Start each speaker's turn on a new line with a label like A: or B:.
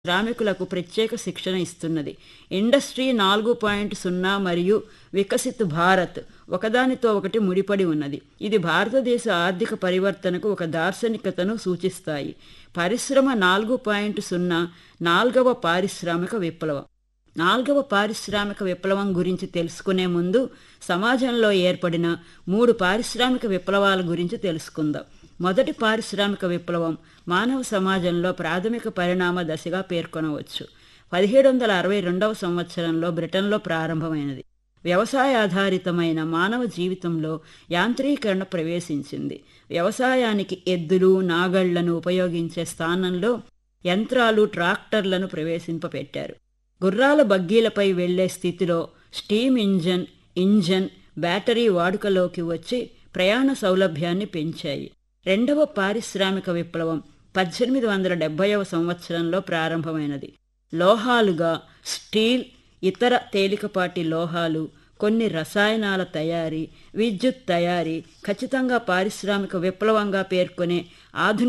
A: శ్రామికులకు ప్రత్యేక శిక్షణ ఇస్తున్నది ఇండస్ట్రీ నాలుగు పాయింట్ సున్నా మరియు వికసిత్ భారత్ ఒకదానితో ఒకటి ముడిపడి ఉన్నది ఇది భారతదేశ ఆర్థిక పరివర్తనకు ఒక దార్శనికతను సూచిస్తాయి పరిశ్రమ నాలుగు పాయింట్ సున్నా నాల్గవ పారిశ్రామిక విప్లవం నాల్గవ పారిశ్రామిక విప్లవం గురించి తెలుసుకునే ముందు సమాజంలో ఏర్పడిన మూడు పారిశ్రామిక విప్లవాల గురించి తెలుసుకుందాం మొదటి పారిశ్రామిక విప్లవం మానవ సమాజంలో ప్రాథమిక పరిణామ దశగా పేర్కొనవచ్చు పదిహేడు వందల అరవై రెండవ సంవత్సరంలో బ్రిటన్లో ప్రారంభమైనది వ్యవసాయ ఆధారితమైన మానవ జీవితంలో యాంత్రీకరణ ప్రవేశించింది వ్యవసాయానికి ఎద్దులు నాగళ్లను ఉపయోగించే స్థానంలో యంత్రాలు ట్రాక్టర్లను ప్రవేశింపపెట్టారు గుర్రాల బగ్గీలపై వెళ్లే స్థితిలో స్టీమ్ ఇంజన్ ఇంజన్ బ్యాటరీ వాడుకలోకి వచ్చి ప్రయాణ సౌలభ్యాన్ని పెంచాయి రెండవ పారిశ్రామిక విప్లవం పద్దెనిమిది వందల డెబ్బైవ సంవత్సరంలో ప్రారంభమైనది లోహాలుగా స్టీల్ ఇతర తేలికపాటి లోహాలు కొన్ని రసాయనాల తయారీ విద్యుత్ తయారీ ఖచ్చితంగా పారిశ్రామిక విప్లవంగా పేర్కొనే ఆధునిక